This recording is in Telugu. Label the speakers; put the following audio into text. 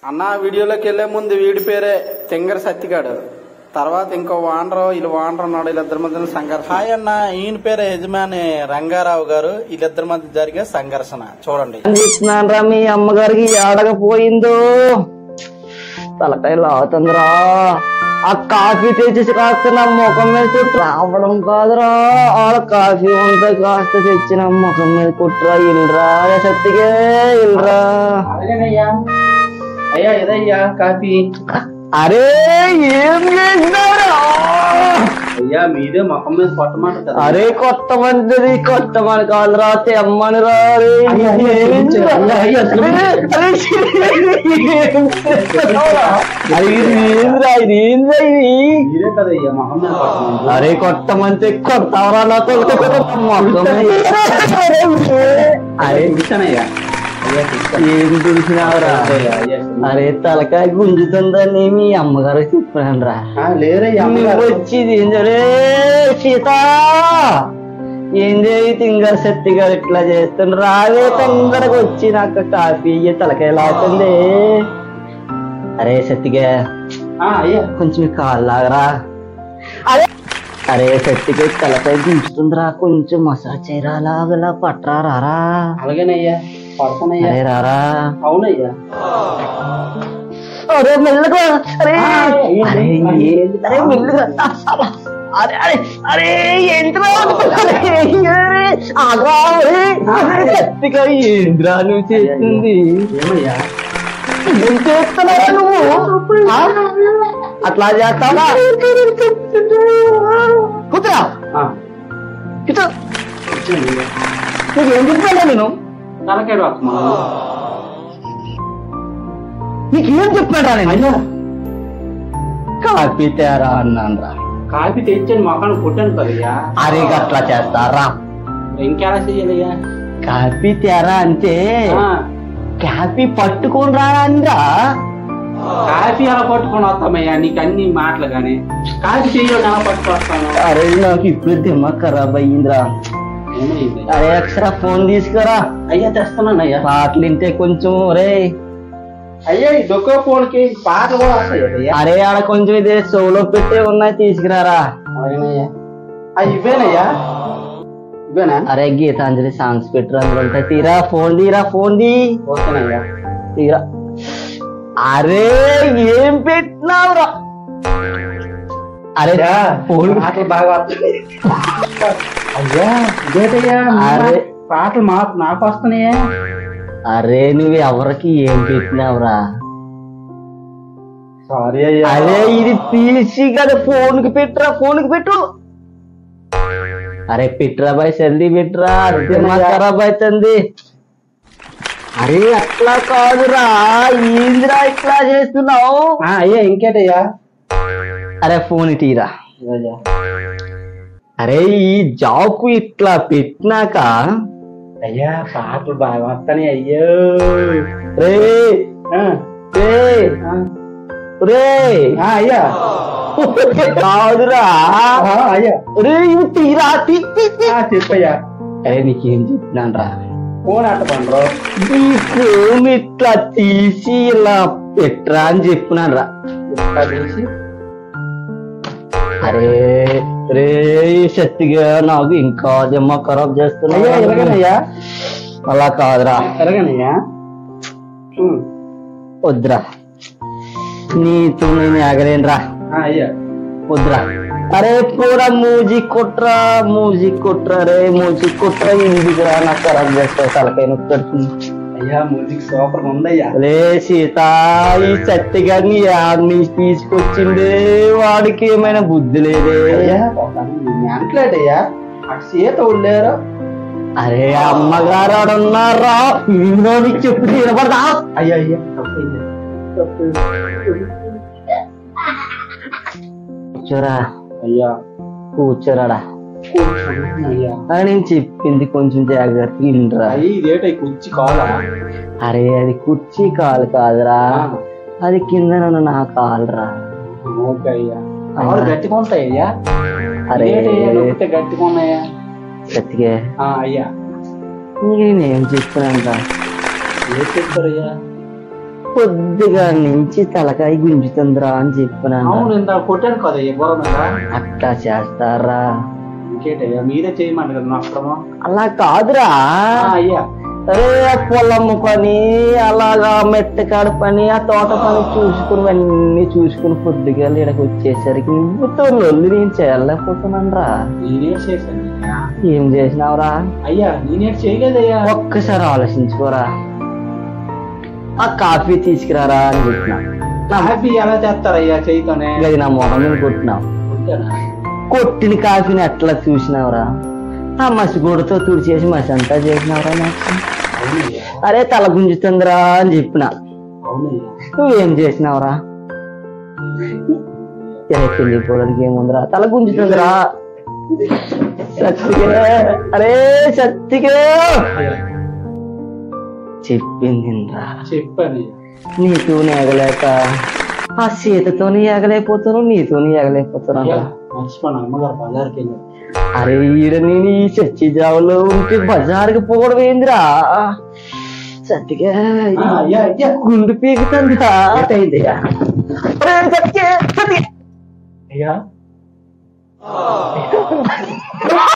Speaker 1: అన్న వీడియోలోకి వెళ్లే ముందు వీడి పేరే తింగర సత్తిగాడు తర్వాత ఇంకో వాండర్ వీళ్ళు వాండర్ ఉన్నాడు వీళ్ళిద్దరి మధ్య సంఘర్షణ హాయ్ అన్న ఈయన పేరే యజమాని రంగారావు గారు వీళ్ళిద్దరి మధ్య జరిగే సంఘర్షణ చూడండి
Speaker 2: ఇస్తున్నానరా మీ అమ్మగారికి ఏడకపోయిందో తలకాయ లాగుతుందిరా ఆ కాఫీ తెచ్చేసి కాస్త నా ముఖం మీద కొట్టు రావడం కాదురా ఆడ కాఫీ ఉంటే కాస్త తెచ్చి నా ముఖం మీద కుట్రా ఇల్రా సత్తిగే ఇల్రా
Speaker 1: అలాగేనయ్యా అయ్యా ఇదయ్యా కాఫీ
Speaker 2: అరే ఏం చేసినారా
Speaker 1: అయ్యా మీదే ముఖం మీద కొట్టమాట కదా
Speaker 2: అరే కొత్త మందిది కొత్త మన కాళ్ళు రా తెమ్మని రా రే.
Speaker 1: అయ్యా, అయ్యా,
Speaker 2: ఏంది రా?
Speaker 1: అయ్యా, అయ్యా,
Speaker 2: అరే, అరే, ఏం చేస్తున్నావురా? అరే, ఇది ఏందిరా ఇది ఏందిరా ఇది
Speaker 1: మీరే కదయ్యా ముఖం మీద కొట్టమంది
Speaker 2: అరే కొత్త మంది కొడతావరా నా కొడుకు మొత్తం అరే
Speaker 1: చూసానయ్యా అయ్యా చూసాను.
Speaker 2: ఏం తెలిసినావురా
Speaker 1: అయ్యా, అయ్యా,
Speaker 2: అరే తలకాయ గుంజుతుందని మీ అమ్మగారు చెప్పాను రా
Speaker 1: ఆ, లేరయ్యా అమ్మగారు.
Speaker 2: వచ్చింది ఏం జరే సీత ఏంది తింగర్ శక్తి గారు ఇట్లా చేస్తుండ్రు రావే తొందరగా వచ్చి నాకు కాఫీ ఇయ్యి, తలకాయ లాగుతుంది అరే సత్తిగా
Speaker 1: ఆ, అయ్యా
Speaker 2: కొంచెం ఈ కాళ్ళు లాగరా అరే అరే సత్తిగా తలకాయ గుంజుతుందిరా కొంచెం మసాజ్ చేయరా లాగలా పట్రా రారా
Speaker 1: అలాగేనయ్యా పడతానయ్యా
Speaker 2: అరే రారా
Speaker 1: అవునయ్యా
Speaker 2: అరే మెల్లగా అరే
Speaker 1: అయ్యో,
Speaker 2: అరే
Speaker 1: అయ్యో.
Speaker 2: ఏంటి? అరే మెల్లగా అబ్బా. అరే అరే అరే ఏంద్రా ఆగా గట్టిగా ఏంద్రా నువ్వు చేస్తుంది
Speaker 1: ఏమయ్యా
Speaker 2: ఏం చేస్తున్నావా నువ్వు ఆ? అట్లా చేస్తావా కూతురా
Speaker 1: ఆ,
Speaker 2: కూతురు
Speaker 1: కూర్చోండి.
Speaker 2: నీకు ఏం చెప్పాను నేను
Speaker 1: తలకాయ రాకమా
Speaker 2: నీకు ఏం చెప్పాడా నేను కాపీ తేరా అన్నాను రా
Speaker 1: కాఫీ తెచ్చాను మొఖాన్ని కొట్టాను కదయ్యా
Speaker 2: అరే గట్లా చేస్తారా
Speaker 1: ఇంకెలా చెయ్యాలయ్యా
Speaker 2: కాపీ తేరా అంటే
Speaker 1: ఆ,
Speaker 2: కాపీ పట్టుకొని రారా
Speaker 1: కాఫీ ఎలా పట్టుకొని వస్తామయ్యా నీకు అన్ని మాటలు కానీ కాఫీ చెయ్యో ఎలా పట్టుకొస్తాను
Speaker 2: అరే నాకు ఇప్పుడు దిమాగ్ ఖరాబ్ అయ్యిందిరా
Speaker 1: ఏమైంది
Speaker 2: అరే ఎక్స్ట్రా ఫోన్ తీసుకురా
Speaker 1: అయ్యా తెస్తున్నానయ్యా
Speaker 2: పాటలు వింటే కొంచెం రే
Speaker 1: అయ్యా ఈ డొక్కో ఫోన్కి పాటలు కూడా వస్తాయి అయ్యా
Speaker 2: అరే ఆడ కొంచెం ఇదే సోలో పెట్టే ఉన్నాయి తీసుకురారా
Speaker 1: అలాగేనయ్యా ఆ, ఇవేనయ్యా ఇవేనా
Speaker 2: అరే గీతాంజలి సాంగ్స్ పెట్టరు అందులో ఉంటాయి. తీరా ఫోన్ తీరా ఫోన్ తీ
Speaker 1: ఓకేనయ్యా
Speaker 2: తీరా అరే ఏం పెట్టినావురా అరే
Speaker 1: అయ్యా,
Speaker 2: ఫోన్
Speaker 1: పాటలు బాగా వస్తున్నాయి అయ్యా ఇదేటయ్యా
Speaker 2: అరే.
Speaker 1: పాటలు మా నాకు వస్తున్నాయే
Speaker 2: అరే నువ్వు ఎవరికి ఏం పెట్టినావురా
Speaker 1: సారీ అయ్యా
Speaker 2: అరే ఇది తీసి కదా ఫోన్ కి పెట్టరా ఫోన్ కి పెట్టు అరే పెట్రా బాయ్ జల్దీ పెట్రా దిమాగ్ ఖరాబ్ అవుతుంది అరే అట్లా కాదురా ఏందిరా ఇట్లా చేస్తున్నావు
Speaker 1: ఆ, అయ్యా ఇంకేటయ్యా
Speaker 2: అరే ఫోన్ ఇటీరా
Speaker 1: ఇదయ్యా.
Speaker 2: అరే ఈ జాబ్ ఇట్లా పెట్టినాక
Speaker 1: అయ్యా పాటలు బాగా వస్తాయి అయ్యో
Speaker 2: రే
Speaker 1: ఆ,
Speaker 2: రే
Speaker 1: ఆ,
Speaker 2: రే
Speaker 1: ఆ, అయ్యా
Speaker 2: కాదురా
Speaker 1: ఆ, అయ్యా
Speaker 2: రే ఇవి తీరా తీ తీ, తీ.
Speaker 1: ఆ, చెప్పయ్యా
Speaker 2: అరే నీకేం చెప్తున్నాను రా
Speaker 1: ఫోన్ అట్ట పండ్రు
Speaker 2: ఈ ఫోన్ ఇట్లా తీసి ఇలా పెట్టరా అని చెప్పినాను రా అరే రే శక్తిగా నాకు ఇంకా జమ్మ ఖరాబ్ చేస్తున్నా
Speaker 1: అయ్యా ఎలాగనయ్యా
Speaker 2: అలా కాదురా
Speaker 1: ఎలాగనయ్యా ఉమ్,
Speaker 2: వద్దురా నీతో నేను ఆగలేనురా
Speaker 1: ఆ, అయ్యా
Speaker 2: వద్దురా అరే పూరా మ్యూజిక్ కొట్రా మ్యూజిక్ కొట్రా రే మ్యూజిక్ కొట్రా ఇందుకురా నాకు ఖరాబ్ చేస్తావు తలకాయ నొప్పి పెడుతుంది.
Speaker 1: అయ్యా మ్యూజిక్ సూపర్ ఉందయ్యా
Speaker 2: రే సీత ఈ సత్తిగారిని యాడ్ని తీసుకొచ్చిందే వాడికి ఏమైనా బుద్ధి లేదే
Speaker 1: అయ్యా మెంటలేటయ్యా అక్కడ సీత ఉండేరు
Speaker 2: అరే అమ్మగారు ఆడున్నారా ఇందులో నీకు చెప్పు వినపడదా
Speaker 1: అయ్యా అయ్యా తప్పైంది.
Speaker 2: కూర్చోరా
Speaker 1: అయ్యా
Speaker 2: కూర్చోరాడా
Speaker 1: అయ్యా
Speaker 2: అని నేను చెప్పింది కొంచెం జాగ్రత్తగా వినరా
Speaker 1: అయ్యి ఇదేట కుర్చీ కావాలా
Speaker 2: అరే అది కుర్చీ కాలు కాదురా అది కింద నన్ను నా కాలురా
Speaker 1: ఓకే అయ్యా కాళ్ళు గట్టిగా ఉంటాయి అయ్యా
Speaker 2: అరే
Speaker 1: ఇదేటయ్యా నొక్కితే గట్టిగా ఉన్నాయా
Speaker 2: సత్తిగా
Speaker 1: ఆ, అయ్యా
Speaker 2: నీకు నేనేం చెప్తున్నాను
Speaker 1: ఏం చెప్తారయ్యా
Speaker 2: పొద్దుగా నుంచి తలకాయ గుంజుతుందిరా అని చెప్పినాను
Speaker 1: అవును ఇంత కొట్టాను కదా ఈ బుర్ర మీద
Speaker 2: అట్లా చేస్తారా
Speaker 1: ఇంకేటయ్యా మీరే చేయమంట కదా నష్టమో
Speaker 2: అలా కాదురా
Speaker 1: అయ్యా
Speaker 2: అరే ఆ పొలం పని అలాగా మెట్ట కాడ పని ఆ తోట పని చూసుకుని అన్ని చూసుకుని పొద్దుగా ఇక్కడికి వచ్చేసరికి నువ్వుతో లొల్లి నేను చేయలేకపోతున్నాను రా
Speaker 1: నేనేట్ చేశాను అయ్యా.
Speaker 2: ఏం చేసినావురా
Speaker 1: అయ్యా నేనేట్ చేయలేదయ్యా
Speaker 2: ఒక్కసారి ఆలోచించుకోరా ఆ కాఫీ తీసుకురారా అని చెప్పిన
Speaker 1: హ్యాపీ ఎలా చేస్తారయ్యా చేయితోనే
Speaker 2: గది నా మొహం మీద కొట్టినావు
Speaker 1: కొట్టానా?
Speaker 2: కొట్టిన కాఫీని ఎట్లా చూసినావురా ఆ మసి గూడతో తుడిచేసి మసి అంతా చేసినావురా నాకు
Speaker 1: అవునయ్యా
Speaker 2: అరే తల గుంజుతుందిరా అని చెప్పిన
Speaker 1: అవునయ్యా
Speaker 2: నువ్వేం చేసినావురా ఏ తెలియపోవడానికి ఏముందిరా తల గుంజుతుందిరా సత్తికే అరే సత్తికే చెప్పిందిరా
Speaker 1: చెప్పానయ్యా
Speaker 2: నీతో ఎగలేక ఆ సీతతోని ఎగలేకపోతాను నీతోని ఎగలేకపోతాను
Speaker 1: అయ్యా మర్చిపోను అమ్మగారు బజార్కి వెళ్ళారు
Speaker 2: అరే ఈడ నేను ఈ చర్చి జావలో ఉంటే బజార్కి పోవడం ఏందిరా సత్తిగా
Speaker 1: ఆ, అయ్యా అయ్యా
Speaker 2: గుండు పీకుతుందిరా
Speaker 1: ఏంటయ్యా
Speaker 2: అరే, సత్తిగా, సత్తిగా.
Speaker 1: అయ్యా